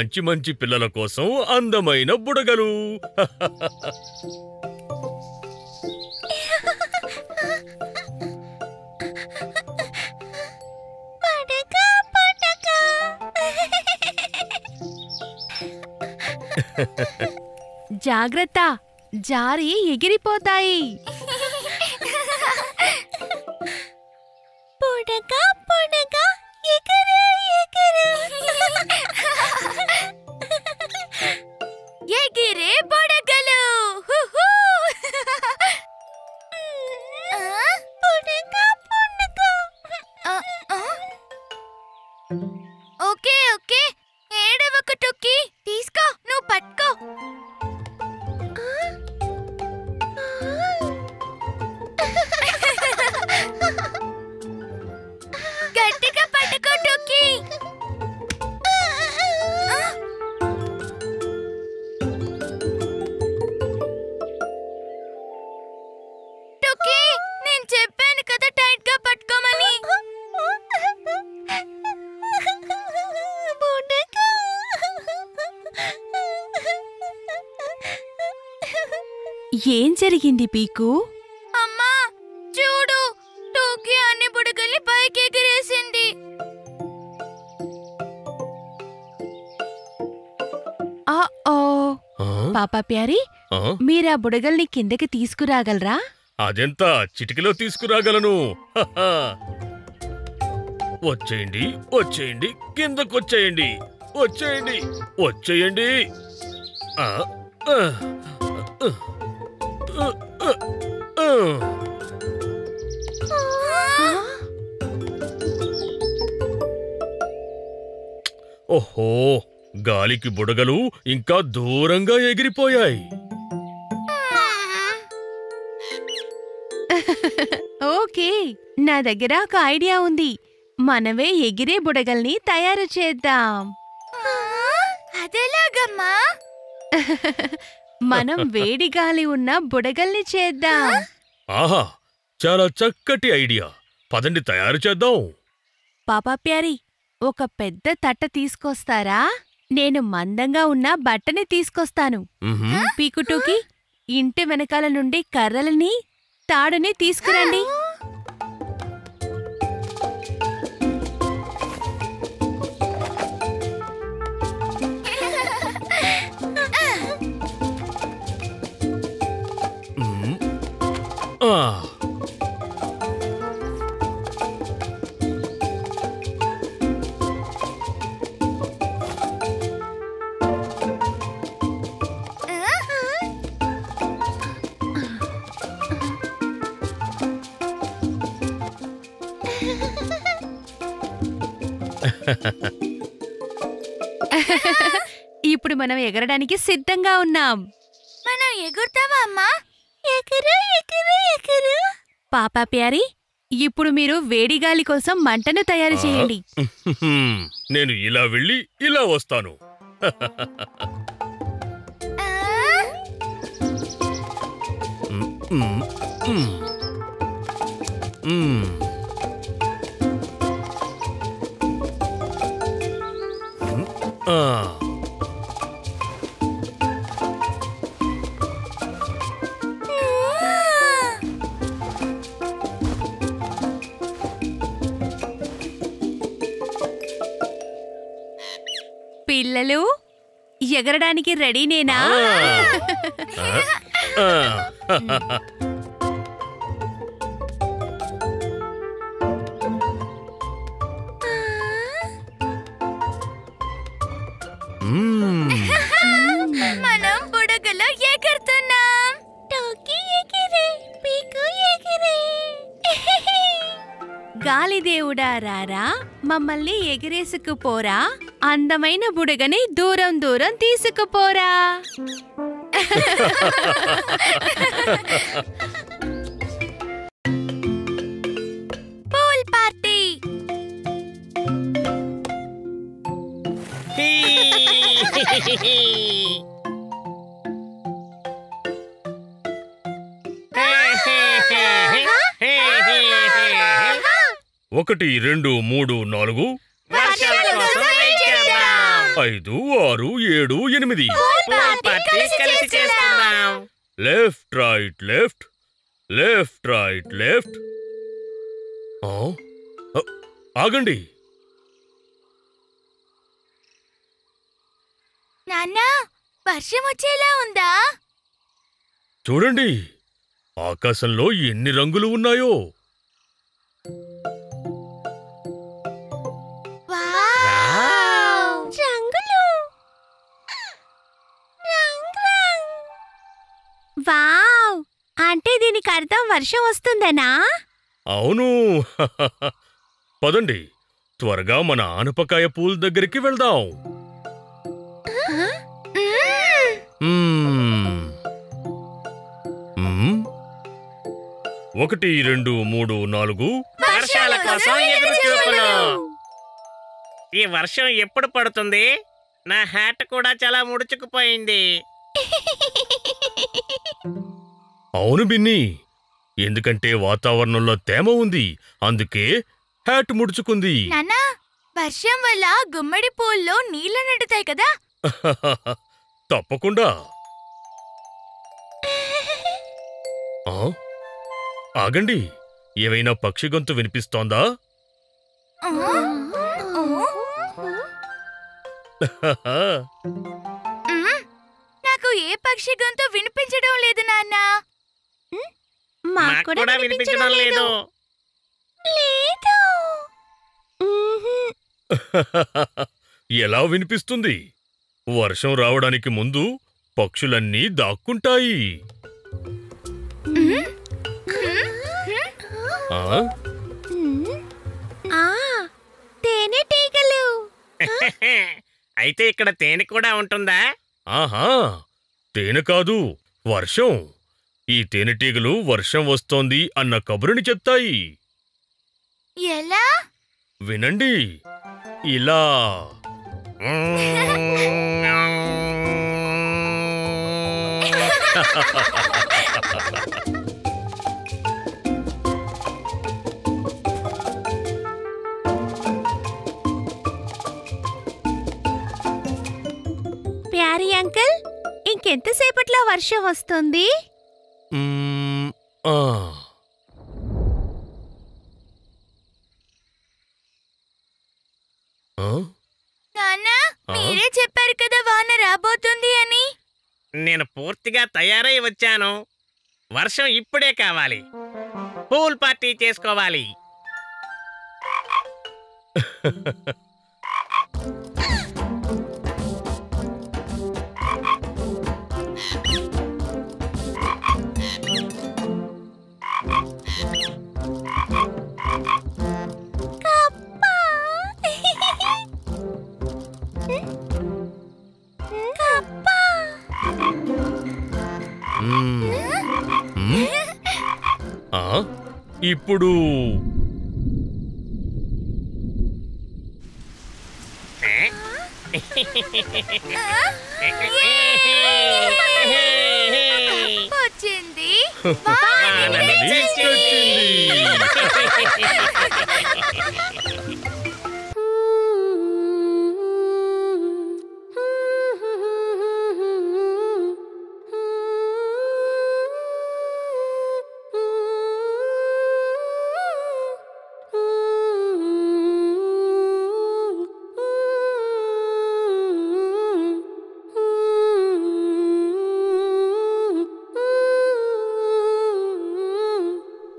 మంచి మంచి పిల్లల కోసం అందమైన బుడగలు పడక పడక జాగ్రత్త జారి ఎగిరిపోతాయి పుడక పుడక ఎగరు ఎగరు ఎగిరే బుడగలు హుహు. ఆ, పుడక పుడక ఆ, ఆ. ఓకే ఓకే ఏడవక టొక్కి తీసుకో నువ్వు పట్టుకో గట్టిగా పట్టుకో టొక్కి టొక్కి నేను చెప్పాను కదా టైట్ గా పట్టుకోమని ఏం జరిగింది పీకు అమ్మా చూడు టోకీ అన్ని బుడగల్ని పైకి ఎగిరేసింది ఆ ఓ ఆ? పాపా ప్యారీ ఆ? మీరా బుడగల్ని కిందకి తీసుకురాగలరా అదెంత చిటికలో తీసుకురాగలను హహ. వచ్చేయండి వచ్చేయండి కిందకొచ్చేయండి వచ్చేయండి వచ్చేయండి ఆ, ఆ, ఆ, ఆ, ఆ, ఆ. ఓహో గాలికి బుడగలు ఇంకా దూరంగా ఎగిరిపోయాయి ఓకే నా దగ్గర ఒక ఐడియా ఉంది మనమే ఎగిరే బుడగల్ని తయారు చేద్దాం అదెలాగమ్మా మనం వేడి గాలి ఉన్న బుడగల్ని చేద్దాం ఆహా చాలా చక్కటి ఐడియా పదండి తయారు చేద్దాం పాపా ప్యారీ ఒక పెద్ద తట్ట తీసుకొస్తారా నేను మందంగా ఉన్న బట్టని తీసుకొస్తాను మ్హూ. పీకుటూకి ఇంటి వెనకాల నుండి కర్రలని తాడుని తీసుకురండి మ్. ఆ. ఇప్పుడు మనం ఎగరడానికి సిద్ధంగా ఉన్నాం మనం ఎగురుతావా అమ్మా ఎగురు ఎగురు ఎగురు పాపా ప్యారీ ఇప్పుడు మీరు వేడిగాలి కోసం మంటను తయారు చేయండి హ్మ్. నేను ఇలా వెళ్ళి ఇలా వస్తాను ఆ, మ్, మ్, మ్. మ్. మ్, ఆ. పిల్లలు ఎగరడానికి రెడీనేనా ఆ. ఆ. మ్. మనం బుడగలో ఎగురుతున్నాం టోకీ ఎగిరే పీకు ఎగిరే గాలిదేవుడా రారా మమ్మల్ని ఎగిరేసుకుపోరా అందమైన బుడగని దూరం దూరం తీసుకుపోరా పూల్ పార్టీ ఒకటి రెండు మూడు నాలుగు వర్షాల కోసం వెయిట్ చేద్దాం. ఐదు ఆరు ఏడు ఎనిమిది పార్టీ కలిసి చేసుకుందాం left right left left right left ఆగండి నాన్న వర్షం వచ్చేలా ఉందా చూడండి ఆకాశంలో ఎన్ని రంగులు ఉన్నాయో వావ్! రంగులు వావ్ అంటే దీనికి అర్థం వర్షం వస్తుందనా అవును పదండి త్వరగా మన ఆనపకాయ పూల్ దగ్గరికి వెళ్దాం మ్మ్. మ్మ్. ఒకటి రెండు మూడు నాలుగు వర్షాల కోసం ఎదురు చూపులు ఈ వర్షం ఎప్పుడు పడుతుంది నా హ్యాట్ కూడా చాలా ముడుచుకుపోయింది అవును బిన్ని ఎందుకంటే వాతావరణంలో తేమ ఉంది అందుకే హ్యాట్ ముడుచుకుంది నాన్న వర్షం వల్ల గుమ్మడి పూల్లో నీళ్లు నడుతాయి కదా తప్పకుండా ఆ? ఆగండి ఏవైనా పక్షి గొంతు వినిపిస్తోందా ఆ? ఆ? మ్మ్. నాకు ఏ పక్షి గొంతు వినిపించడం లేదు నాన్న మాకు కూడా వినిపించడం లేదు లేదు మ్మ్హ్మ్. ఎలా వినిపిస్తుంది వర్షం రావడానికి ముందు పక్షులన్నీ దాక్కుంటాయి ఆ? మ్మ్. ఆ తేనెటీగలు అయితే ఇక్కడ తేనె కూడా ఉంటుందా ఆహా తేనె కాదు వర్షం ఈ తేనెటీగలు వర్షం వస్తోంది అన్న కబురుని చెప్తాయి ఎలా వినండి ఇలా ప్యారీ అంకుల్ ఇంకెంతసేపట్లో వర్షం వస్తుంది మ్మ్, ఆ. ఆ? నాన్న ఆ? మీరే చెప్పారు కదా వాన రాబోతుంది అని నేను పూర్తిగా తయారై వచ్చాను వర్షం ఇప్పుడే కావాలి పూల్ పార్టీ చేసుకోవాలి మ్మ్. మ్మ్? ఆ? ఇప్పుడు వచ్చింది వానని తెచ్చింది.